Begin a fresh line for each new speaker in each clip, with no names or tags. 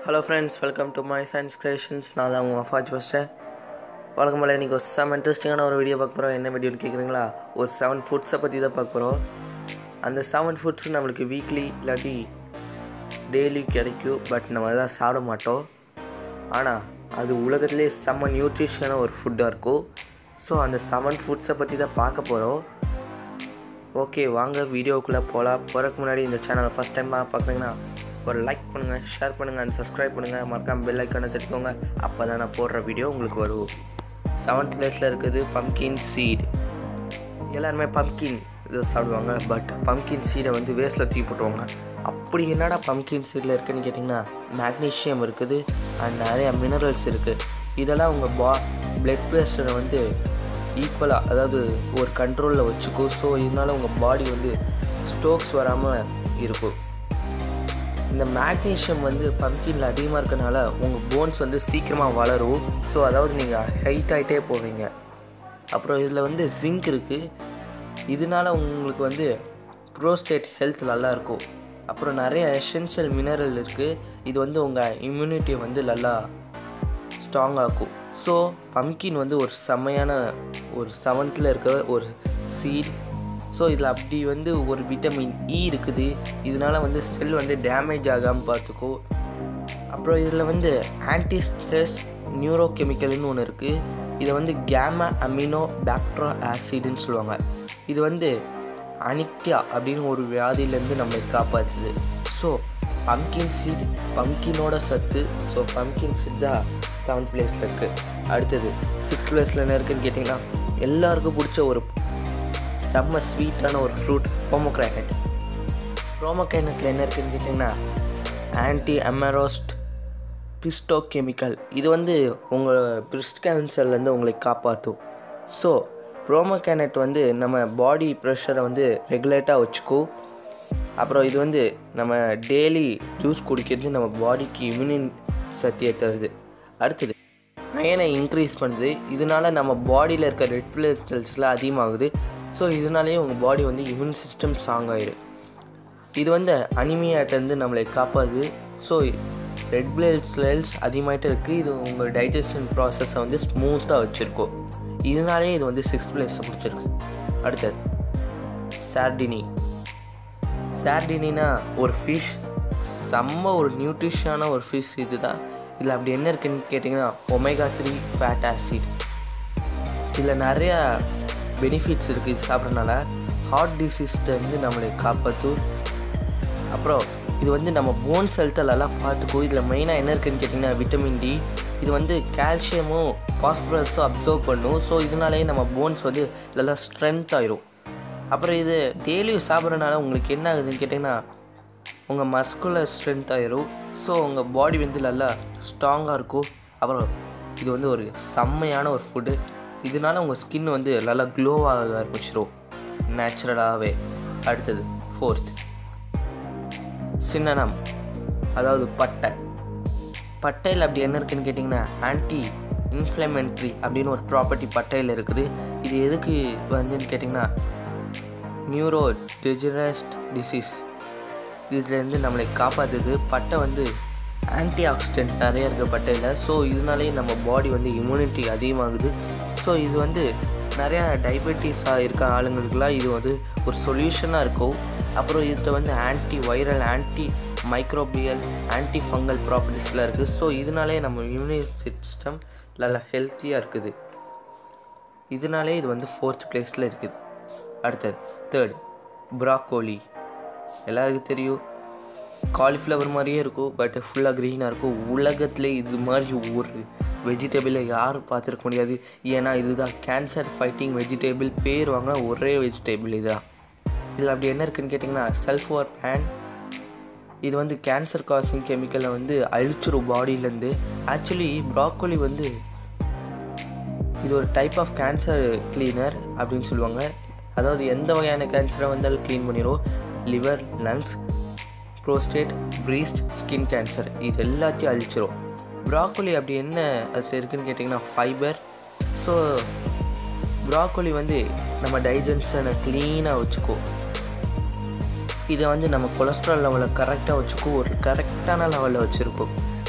hello friends welcome to my science creations நான் தான் உங்கள் மஃபாஜ் பேசுகிறேன் வழக்கம் போல் இன்றைக்கி ஒரு செவன் இன்ட்ரெஸ்டிங்கான ஒரு வீடியோ பார்க்க போகிறோம் என்ன வீடியோன்னு கேட்குறீங்களா ஒரு செவன் ஃபுட்ஸை பற்றி தான் பார்க்க போகிறோம் அந்த செவன் ஃபுட்ஸ் நம்மளுக்கு வீக்லி இல்லாட்டி டெய்லி கிடைக்கும் பட் நம்ம தான் சாப்பிட மாட்டோம் ஆனால் அது உலகத்திலே செம்ம நியூட்ரிஷனான ஒரு ஃபுட்டாக இருக்கும் ஸோ அந்த செவன் ஃபுட்ஸை பற்றி தான் பார்க்க போகிறோம் ஓகே வாங்க வீடியோக்குள்ளே போகலாம் போகிறதுக்கு முன்னாடி இந்த சேனலை ஃபஸ்ட் டைம் பார்க்குறீங்கன்னா ஒரு லைக் பண்ணுங்கள் ஷேர் பண்ணுங்கள் அண்ட் சப்ஸ்கிரைப் பண்ணுங்கள் மறக்காம பெல் ஐக்கானை தட்டிக்கோங்க அப்போ தான் நான் போடுற வீடியோ உங்களுக்கு வரும் செவன்த் பிளேஸில் இருக்குது பம்கின் சீட் எல்லாருமே பம்கின் இதை சாப்பிடுவாங்க பட் பம்கின் சீடை வந்து வேஸ்ட்டில் தூக்கி போட்டுருவாங்க அப்படி என்னடா பம்கின் சீடில் இருக்குன்னு கேட்டிங்கன்னா மேக்னீஷியம் இருக்குது அண்ட் நிறைய மினரல்ஸ் இருக்குது இதெல்லாம் உங்கள் பா பிளட் ப்ரெஷரை வந்து ஈக்குவலாக அதாவது ஒரு கண்ட்ரோலில் வச்சுக்கோ ஸோ இதனால் உங்கள் பாடி வந்து ஸ்ட்ரோக்ஸ் வராமல் இருக்கும் இந்த மேக்னீஷியம் வந்து பம்கினில் அதிகமாக இருக்கனால உங்கள் போன்ஸ் வந்து சீக்கிரமாக வளரும் ஸோ அதாவது நீங்கள் ஹைட் ஆகிட்டே போவீங்க அப்புறம் இதில் வந்து ஜிங்க் இருக்குது இதனால உங்களுக்கு வந்து ப்ரோஸ்டேட் ஹெல்த் நல்லாயிருக்கும் அப்புறம் நிறைய எசென்ஷியல் மினரல் இருக்குது இது வந்து உங்கள் இம்யூனிட்டியை வந்து நல்லா ஸ்ட்ராங் ஆக்கும் ஸோ பம்கின் வந்து ஒரு செம்மையான ஒரு செவன்த்தில் இருக்க ஒரு சீட் ஸோ இதில் அப்படி வந்து ஒரு விட்டமின் இ இருக்குது இதனால வந்து செல் வந்து டேமேஜ் ஆகாமல் பார்த்துக்கோ அப்புறம் இதில் வந்து ஆன்டி ஸ்ட்ரெஸ் நியூரோ கெமிக்கல்னு ஒன்று இருக்குது இதை வந்து கேமா அமினோ பேக்ட்ரா ஆசிட்னு சொல்லுவாங்க இது வந்து அனிக்டியா அப்படின்னு ஒரு வியாதியிலேருந்து நம்மளை காப்பாற்றுது ஸோ பம்கின் சீட் பம்கினோட சத்து ஸோ பம்கின் சீட் தான் செவன்த் பிளேஸில் இருக்குது அடுத்தது சிக்ஸ்த் பிளேஸில் என்ன இருக்குதுன்னு கேட்டிங்கன்னா எல்லாருக்கும் பிடிச்ச ஒரு செம்ம ஸ்வீட்டான ஒரு ஃப்ரூட் போமோக்ரானட் ப்ரோமோக்ரானட்டில் என்ன இருக்குதுன்னு கேட்டிங்கன்னா ஆன்டி அமெரோஸ்ட் பிஸ்டோ கெமிக்கல் இது வந்து உங்கள் பிரிஸ்ட் கேன்சர்லேருந்து உங்களை காப்பாற்றும் ஸோ ப்ரோமோகேனட் வந்து நம்ம பாடி ப்ரெஷரை வந்து ரெகுலேட்டாக வச்சுக்கோ அப்புறம் இது வந்து நம்ம டெய்லி ஜூஸ் குடிக்கிறது நம்ம பாடிக்கு இம்யூனின் சக்தியை தருது அடுத்தது அயனை இன்க்ரீஸ் பண்ணுது இதனால நம்ம பாடியில் இருக்க ரெட் பிளட் செல்ஸ்லாம் அதிகமாகுது ஸோ இதனாலேயே உங்கள் பாடி வந்து இம்யூன் சிஸ்டம் ஸ்ட்ராங் ஆயிடும் இது வந்து அனிமியாட்டேருந்து நம்மளை காப்பாது ஸோ ரெட் பிளட் செல்ஸ் அதிகமாகிட்டே இருக்குது இது உங்கள் டைஜஷன் ப்ராசஸை வந்து ஸ்மூத்தாக வச்சுருக்கோம் இதனாலே இது வந்து சிக்ஸ்த் பிளேஸை பிடிச்சிருக்கு அடுத்தது சார்டினி சார்டினா ஒரு ஃபிஷ் செம்ம ஒரு நியூட்ரிஷனான ஒரு ஃபிஷ் இது தான் இதில் அப்படி என்ன இருக்குன்னு கேட்டிங்கன்னா ஒமேகா த்ரீ ஃபேட் ஆசிட் இதில் நிறையா பெனிஃபிட்ஸ் இருக்குது இது சாப்பிட்றதுனால ஹார்ட் டிசீஸ்லேருந்து நம்மளை காப்பாற்றும் அப்புறம் இது வந்து நம்ம போன்ஸ் ஹெல்த்தெல்லாம் பார்த்துக்கோ இதில் மெயினாக என்ன இருக்குன்னு கேட்டிங்கன்னா விட்டமின் டி இது வந்து கால்சியமும் பாஸ்பரஸும் அப்சர்வ் பண்ணும் ஸோ இதனாலேயே நம்ம போன்ஸ் வந்து நல்லா ஸ்ட்ரென்த் ஆயிரும் அப்புறம் இது டெய்லியும் சாப்பிட்றதுனால உங்களுக்கு என்ன ஆகுதுன்னு கேட்டிங்கன்னா உங்கள் மஸ்குலர் ஸ்ட்ரென்த் ஆயிரும் ஸோ உங்கள் பாடி வந்து நல்லா ஸ்ட்ராங்காக இருக்கும் அப்புறம் இது வந்து ஒரு செம்மையான ஒரு ஃபுட்டு இதனால உங்கள் ஸ்கின் வந்து நல்லா க்ளோவாக ஆரம்பிச்சிடும் நேச்சுரலாகவே அடுத்தது ஃபோர்த் சின்னனம் அதாவது பட்டை பட்டையில் அப்படி என்ன இருக்குன்னு கேட்டிங்கன்னா ஆன்டி இன்ஃப்ளமெண்ட்ரி அப்படின்னு ஒரு ப்ராப்பர்ட்டி பட்டையில் இருக்குது இது எதுக்கு வந்துன்னு கேட்டிங்கன்னா நியூரோ டெஜரஸ்ட் டிசீஸ் இதுலேருந்து நம்மளை காப்பாற்றுது பட்டை வந்து ஆன்டி ஆக்சிடென்ட் நிறைய இருக்குது பட்டையில் ஸோ இதனாலேயே நம்ம பாடி வந்து இம்யூனிட்டி அதிகமாகுது ஸோ இது வந்து நிறையா டயபெட்டிஸாக இருக்க ஆளுங்களுக்குலாம் இது வந்து ஒரு சொல்யூஷனாக இருக்கும் அப்புறம் இதில் வந்து anti viral anti microbial anti fungal ப்ராப்பர்ட்டிஸ்லாம் இருக்குது ஸோ இதனாலே நம்ம இம்யூனி சிஸ்டம் நல்லா ஹெல்த்தியாக இருக்குது இதனாலே இது வந்து ஃபோர்த் பிளேஸில் இருக்குது அடுத்தது தேர்ட் ப்ராக்கோலி எல்லாருக்கும் தெரியும் காலிஃப்ளவர் மாதிரியே இருக்கும் பட் ஃபுல்லாக க்ரீனாக இருக்கும் உலகத்தில் இது மாதிரி ஒரு வெஜிடபிளை யாரும் பார்த்துருக்க முடியாது ஏன்னா இதுதான் கேன்சர் ஃபைட்டிங் வெஜிடபிள் பேர் வாங்க ஒரே வெஜிடபிள் இதுதான் இதில் அப்படி என்ன இருக்குன்னு கேட்டிங்கன்னா சல்ஃபர் பேன் இது வந்து கேன்சர் காசிங் கெமிக்கலை வந்து அழிச்சிரும் பாடியிலேருந்து ஆக்சுவலி ப்ராக்கோலி வந்து இது ஒரு டைப் ஆஃப் கேன்சர் கிளீனர் அப்படின்னு சொல்லுவாங்க அதாவது எந்த வகையான கேன்சரை வந்தாலும் க்ளீன் பண்ணிடும் liver lungs prostate breast skin cancer இது எல்லாத்தையும் அழிச்சிரும் ப்ராக்கோலி அப்படி என்ன அது இருக்குன்னு கேட்டிங்கன்னா ஃபைபர் ஸோ ப்ராக்கோலி வந்து நம்ம டைஜன்ஷனை க்ளீனாக வச்சுக்கோ இதை வந்து நம்ம கொலஸ்ட்ரால் லெவலை கரெக்டாக வச்சுக்கோ ஒரு கரெக்டான லெவலில் வச்சுருக்கோம்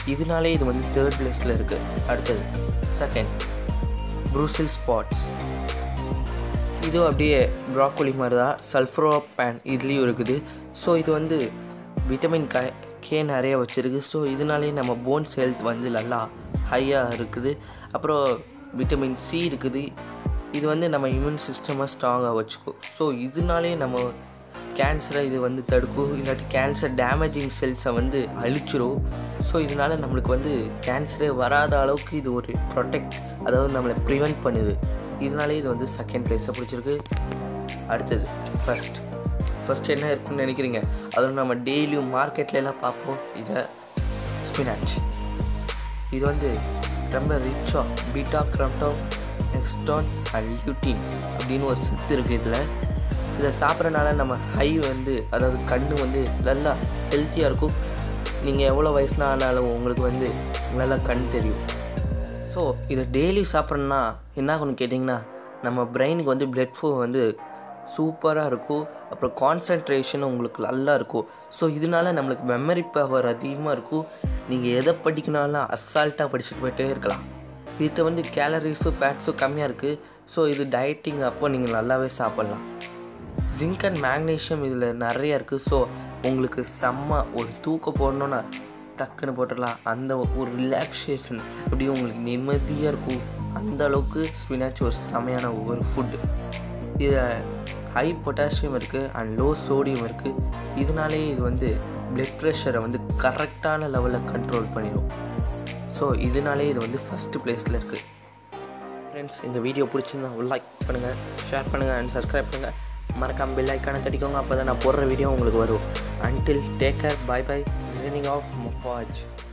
இதனாலே இது வந்து தேர்ட் பிளேஸில் இருக்குது அடுத்தது செகண்ட் ப்ரூசில் ஸ்பாட்ஸ் இது அப்படியே ப்ராக்கோலி மாதிரி தான் சல்ஃப்ரோ பேன் இதுலேயும் இருக்குது ஸோ இது வந்து விட்டமின் க கே நிறைய வச்சுருக்கு ஸோ இதனாலே நம்ம போன்ஸ் ஹெல்த் வந்து நல்லா ஹையாக இருக்குது அப்புறம் விட்டமின் சி இருக்குது இது வந்து நம்ம இம்யூன் சிஸ்டமை ஸ்ட்ராங்காக வச்சுக்கும் ஸோ இதனாலே நம்ம கேன்சரை இது வந்து தடுக்கும் இல்லாட்டி கேன்சர் டேமேஜிங் செல்ஸை வந்து அழிச்சிரும் ஸோ இதனால் நம்மளுக்கு வந்து கேன்சரே வராத அளவுக்கு இது ஒரு ப்ரொடெக்ட் அதாவது நம்மளை ப்ரிவெண்ட் பண்ணுது இதனாலே இது வந்து செகண்ட் பிளேஸை பிடிச்சிருக்கு அடுத்தது ஃபஸ்ட் ஃபஸ்ட் என்ன இருக்குன்னு நினைக்கிறீங்க அதுவும் நம்ம டெய்லியும் மார்க்கெட்ல எல்லாம் பார்ப்போம் இதை ஸ்பினாச் இது வந்து ரொம்ப ரிச்சாக beta cryptoxanthin and lutein அப்படின்னு ஒரு சத்து இருக்குது இதில் இதை சாப்பிட்றனால நம்ம ஹை வந்து அதாவது கண் வந்து நல்லா ஹெல்த்தியாக இருக்கும் நீங்கள் எவ்வளோ வயசுனா ஆனாலும் உங்களுக்கு வந்து நல்லா கண் தெரியும் ஸோ இதை டெய்லி சாப்பிட்றோன்னா என்ன ஆகும்னு கேட்டிங்கன்னா நம்ம பிரெயினுக்கு வந்து பிளட் ஃப்ளோ வந்து சூப்பராக இருக்கும் அப்புறம் கான்சன்ட்ரேஷன் உங்களுக்கு நல்லா இருக்கும் ஸோ இதனால நம்மளுக்கு மெமரி பவர் அதிகமாக இருக்கும் நீங்கள் எதை படிக்கணும்னாலும் அசால்ட்டாக படிச்சுட்டு போயிட்டே இருக்கலாம் இதில் வந்து கேலரிஸும் ஃபேட்ஸும் கம்மியாக இருக்குது ஸோ இது டயட்டிங் அப்போ நீங்கள் நல்லாவே சாப்பிட்லாம் ஜிங்க் அண்ட் மேக்னீஷியம் இதில் நிறைய இருக்குது ஸோ உங்களுக்கு செம்ம ஒரு தூக்கம் போடணுன்னா டக்குன்னு போட்டுடலாம் அந்த ஒரு ரிலாக்ஸேஷன் அப்படியே உங்களுக்கு நிம்மதியாக இருக்கும் அந்த அளவுக்கு ஸ்பினாச் ஒரு செமையான ஒரு ஃபுட்டு இதில் ஹை பொட்டாசியம் இருக்குது அண்ட் லோ சோடியம் இருக்குது இதனாலே இது வந்து பிளட் ப்ரெஷரை வந்து கரெக்டான லெவலில் கண்ட்ரோல் பண்ணிடும் ஸோ இதனாலே இது வந்து ஃபஸ்ட்டு பிளேஸில் இருக்குது ஃப்ரெண்ட்ஸ் இந்த வீடியோ பிடிச்சிருந்தா லைக் பண்ணுங்கள் ஷேர் பண்ணுங்கள் அண்ட் சப்ஸ்கிரைப் பண்ணுங்கள் மறக்காம பெல் ஐக்கானை தட்டிக்கோங்க அப்போ தான் நான் போடுற வீடியோ உங்களுக்கு வரும் until take care bye bye ரிசனிங் ஆஃப் முஃபாஜ்